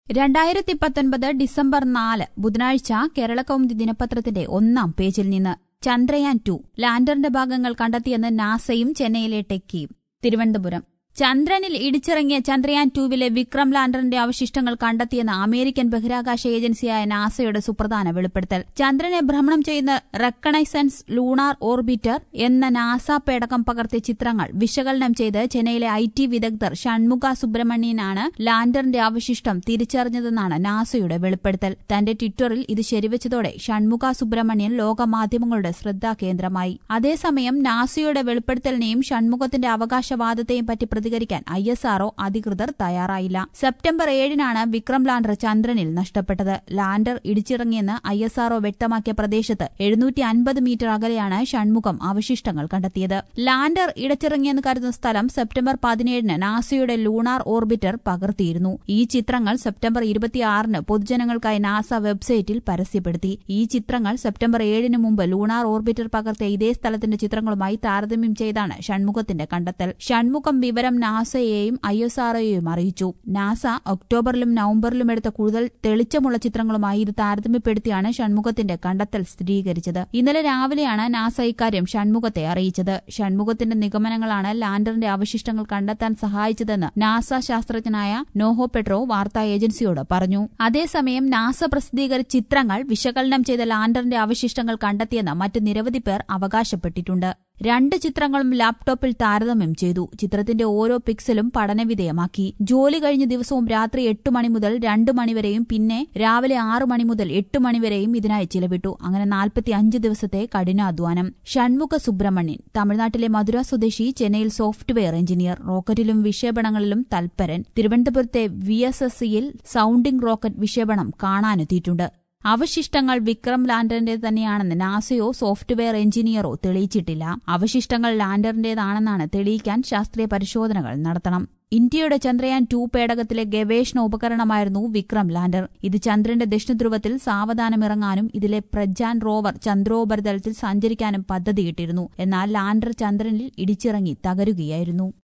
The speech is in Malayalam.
രണ്ടായിരത്തി പത്തൊൻപത് ഡിസംബർ നാല് ബുധനാഴ്ച കേരളകൗമുദി ദിനപത്രത്തിന്റെ ഒന്നാം പേജിൽ നിന്ന് ചന്ദ്രയാൻ ടു ലാൻഡറിന്റെ ഭാഗങ്ങൾ കണ്ടെത്തിയെന്ന് നാസയും ചെന്നൈയിലെ ടെക്കിയും തിരുവനന്തപുരം ചന്ദ്രനിൽ ഇടിച്ചിറങ്ങിയ ചന്ദ്രയാൻ ടൂവിലെ വിക്രം ലാൻഡറിന്റെ അവശിഷ്ടങ്ങൾ കണ്ടെത്തിയെന്ന് അമേരിക്കൻ ബഹിരാകാശ ഏജൻസിയായ നാസയുടെ സുപ്രധാന വെളിപ്പെടുത്തൽ ചന്ദ്രനെ ഭ്രമണം ചെയ്യുന്ന റെക്കണൈസൻസ് ലൂണാർ ഓർബിറ്റർ എന്ന നാസ പേടകം പകർത്തിയ ചിത്രങ്ങൾ വിശകലനം ചെയ്ത് ചെന്നൈയിലെ ഐ ടി വിദഗ്ധർ ഷൺമുഖ സുബ്രഹ്മണ്യനാണ് ലാൻഡറിന്റെ അവശിഷ്ടം തിരിച്ചറിഞ്ഞതെന്നാണ് നാസയുടെ വെളിപ്പെടുത്തൽ തന്റെ ട്വിറ്ററിൽ ഇത് ശരിവച്ചതോടെ ഷൺമുഖ സുബ്രഹ്മണ്യൻ ലോകമാധ്യമങ്ങളുടെ ശ്രദ്ധാകേന്ദ്രമായി അതേസമയം നാസയുടെ വെളിപ്പെടുത്തലിനെയും ഷൺമുഖത്തിന്റെ അവകാശവാദത്തെയും പറ്റി പ്രതികരിക്കാൻ ഐ എസ് ആർഒ അധികൃതർ തയ്യാറായില്ല സെപ്റ്റംബർ ഏഴിനാണ് വിക്രം ലാൻഡർ ചന്ദ്രനിൽ നഷ്ടപ്പെട്ടത് ലാൻഡർ ഇടിച്ചിറങ്ങിയെന്ന് ഐ എസ് ആർഒ വ്യക്തമാക്കിയ പ്രദേശത്ത് എഴുന്നൂറ്റി അൻപത് മീറ്റർ അകലെയാണ് ഷൺമുഖം അവശിഷ്ടങ്ങൾ കണ്ടെത്തിയത് ലാൻഡർ ഇടച്ചിറങ്ങിയെന്ന് കരുതുന്ന സ്ഥലം സെപ്റ്റംബർ പതിനേഴിന് നാസയുടെ ലൂണാർ ഓർബിറ്റർ പകർത്തിയിരുന്നു ഈ ചിത്രങ്ങൾ സെപ്റ്റംബർ ഇരുപത്തിയാറിന് പൊതുജനങ്ങൾക്കായി നാസ വെബ്സൈറ്റിൽ പരസ്യപ്പെടുത്തി ഈ ചിത്രങ്ങൾ സെപ്റ്റംബർ ഏഴിന് മുമ്പ് ലൂണാർ ഓർബിറ്റർ പകർത്തിയ ഇതേ സ്ഥലത്തിന്റെ ചിത്രങ്ങളുമായി താരതമ്യം ചെയ്താണ് ഷൺമുഖത്തിന്റെ കണ്ടെത്തൽ ഷൺമുഖം വിവരം നാസയെയും ഐ എസ് ആർഒയെയും അറിയിച്ചു നാസ ഒക്ടോബറിലും നവംബറിലും എടുത്ത കൂടുതൽ തെളിച്ചമുള്ള ചിത്രങ്ങളുമായി ഇത് താരതമ്യപ്പെടുത്തിയാണ് ഷൺമുഖത്തിന്റെ കണ്ടെത്തൽ സ്ഥിരീകരിച്ചത് ഇന്നലെ രാവിലെയാണ് നാസ ഇക്കാര്യം ഷൺമുഖത്തെ അറിയിച്ചത് ഷൺമുഖത്തിന്റെ നിഗമനങ്ങളാണ് ലാൻഡറിന്റെ അവശിഷ്ടങ്ങൾ കണ്ടെത്താൻ സഹായിച്ചതെന്ന് നാസ ശാസ്ത്രജ്ഞനായ നോഹോ പെട്രോ വാർത്താ ഏജൻസിയോട് പറഞ്ഞു അതേസമയം നാസ പ്രസിദ്ധീകരിച്ച ചിത്രങ്ങൾ വിശകലനം ചെയ്ത ലാൻഡറിന്റെ അവശിഷ്ടങ്ങൾ കണ്ടെത്തിയെന്ന് മറ്റ് നിരവധി പേർ അവകാശപ്പെട്ടിട്ടുണ്ട് രണ്ട് ചിത്രങ്ങളും ലാപ്ടോപ്പിൽ താരതമ്യം ചെയ്തു ചിത്രത്തിന്റെ ഓരോ പിക്സലും പഠനവിധേയമാക്കി ജോലി കഴിഞ്ഞ ദിവസവും രാത്രി എട്ട് മണി മുതൽ രണ്ട് മണിവരെയും പിന്നെ രാവിലെ ആറ് മണി മുതൽ എട്ട് മണിവരെയും ഇതിനായി ചിലവിട്ടു അങ്ങനെ നാൽപ്പത്തി അഞ്ച് ദിവസത്തെ കഠിനാധ്വാനം ഷൺമുഖ സുബ്രഹ്മണ്യൻ തമിഴ്നാട്ടിലെ മധുര സ്വദേശി ചെന്നൈയിൽ സോഫ്റ്റ്വെയർ എഞ്ചിനീയർ റോക്കറ്റിലും വിക്ഷേപണങ്ങളിലും തൽപരൻ തിരുവനന്തപുരത്തെ വി എസ് എസ് സിയിൽ സൌണ്ടിംഗ് റോക്കറ്റ് വിക്ഷേപണം കാണാനെത്തിയിട്ടുണ്ട് അവശിഷ്ടങ്ങൾ വിക്രം ലാൻഡറിന്റെ തന്നെയാണെന്ന് നാസയോ സോഫ്റ്റ്വെയർ എഞ്ചിനീയറോ തെളിയിച്ചിട്ടില്ല അവശിഷ്ടങ്ങൾ ലാൻഡറിന്റേതാണെന്നാണ് തെളിയിക്കാൻ ശാസ്ത്രീയ പരിശോധനകൾ നടത്തണം ഇന്ത്യയുടെ ചന്ദ്രയാൻ ടു പേടകത്തിലെ ഗവേഷണ ഉപകരണമായിരുന്നു വിക്രം ലാൻഡർ ഇത് ചന്ദ്രന്റെ ദക്ഷിണധ്രുവത്തിൽ സാവധാനമിറങ്ങാനും ഇതിലെ പ്രജാൻ റോവർ ചന്ദ്രോപരിതലത്തിൽ സഞ്ചരിക്കാനും പദ്ധതിയിട്ടിരുന്നു എന്നാൽ ലാൻഡർ ചന്ദ്രനിൽ ഇടിച്ചിറങ്ങി തകരുകയായിരുന്നു